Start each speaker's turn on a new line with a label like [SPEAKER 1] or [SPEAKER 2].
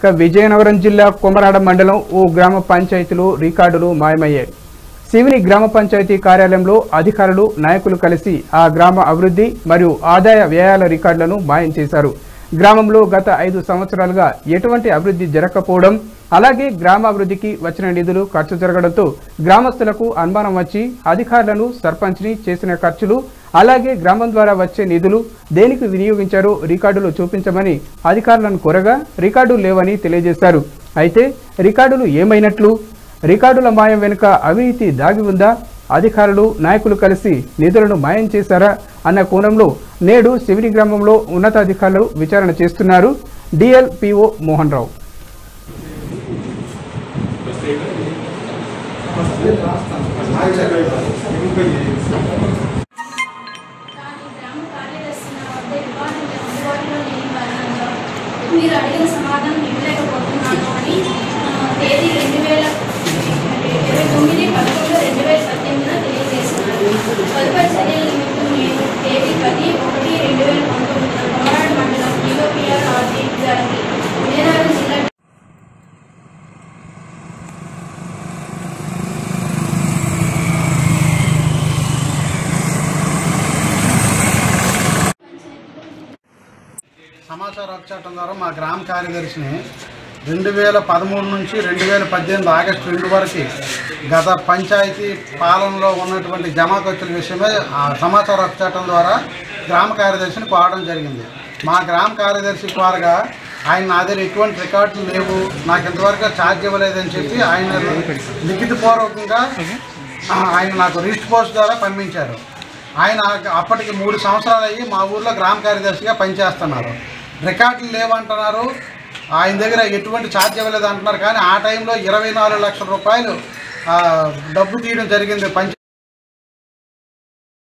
[SPEAKER 1] ఇక విజయనగరం జిల్లా కొమరాడ మండలం ఓ గ్రామ పంచాయతీలో రికార్డులు మాయమయ్యాయి శివుని గ్రామ పంచాయతీ కార్యాలయంలో అధికారులు నాయకులు కలిసి ఆ గ్రామ అభివృద్ధి మరియు ఆదాయ వ్యయాల రికార్డులను మాయం చేశారు గ్రామంలో గత ఐదు సంవత్సరాలుగా ఎటువంటి అభివృద్ధి జరగకపోవడం అలాగే గ్రామాభివృద్ధికి వచ్చిన నిధులు ఖర్చు జరగడంతో గ్రామస్తులకు అనుమానం వచ్చి అధికారులను సర్పంచ్ని చేసిన ఖర్చులు అలాగే గ్రామం ద్వారా వచ్చే నిధులు దేనికి వినియోగించారో రికార్డులు చూపించమని అధికారులను కోరగా రికార్డులు లేవని తెలియజేశారు అయితే రికార్డులు ఏమైనట్లు రికార్డుల మాయం వెనుక అవినీతి దాగి ఉందా అధికారులు నాయకులు కలిసి నిధులను మాయం చేశారా అన్న కోణంలో నేడు శివిని గ్రామంలో ఉన్నతాధికారులు విచారణ చేస్తున్నారు డిఎల్పిఓ మోహన్ రావు
[SPEAKER 2] కానీ గ్రామ కార్యదర్శి నా వద్ద రికార్డు అందుబాటులో లేని కారణంగా మీరు అడిగిన సమాధానం ఇవ్వలేకపోతున్నాను అని ఆ, తేదీ రెండు వేల ఇరవై తొమ్మిది పదకొండు రెండు వేల పద్దెనిమిదిన తెలియజేస్తున్నారు తదుపరి చర్యల నిమిత్తం నేను తేదీ పది ఒకటి రెండు వేల పంతొమ్మిదిన కొమరాడు మండలం ఈఓపిఆర్ ఆర్జీ గారికి విజయనగరం జిల్లా
[SPEAKER 3] సమాచార హక్కు చట్టం ద్వారా మా గ్రామ కార్యదర్శిని రెండు వేల పదమూడు నుంచి రెండు వేల పద్దెనిమిది ఆగస్టు రెండు వరకు గత పంచాయతీ పాలనలో ఉన్నటువంటి జమా ఖర్చుల విషయమై ఆ సమాచార హక్కు చట్టం ద్వారా గ్రామ కార్యదర్శిని కోరడం జరిగింది మా గ్రామ కార్యదర్శి కోరగా ఆయన నా దగ్గర ఎటువంటి రికార్డులు లేవు నాకు ఇంతవరకు ఛార్జ్ ఇవ్వలేదని చెప్పి ఆయన లిఖితపూర్వకంగా ఆ, ఆయన నాకు రిస్ట్ పోస్ట్ ద్వారా పంపించారు ఆయన అప్పటికి మూడు సంవత్సరాలు అయ్యి మా ఊర్లో గ్రామ కార్యదర్శిగా పనిచేస్తున్నారు రికార్డులు లేవంటున్నారు ఆయన దగ్గర ఎటువంటి ఛార్జ్ ఇవ్వలేదు అంటున్నారు కానీ ఆ టైంలో ఇరవై నాలుగు లక్షల రూపాయలు ఆ, డబ్బు తీయడం జరిగింది పంచాయతీ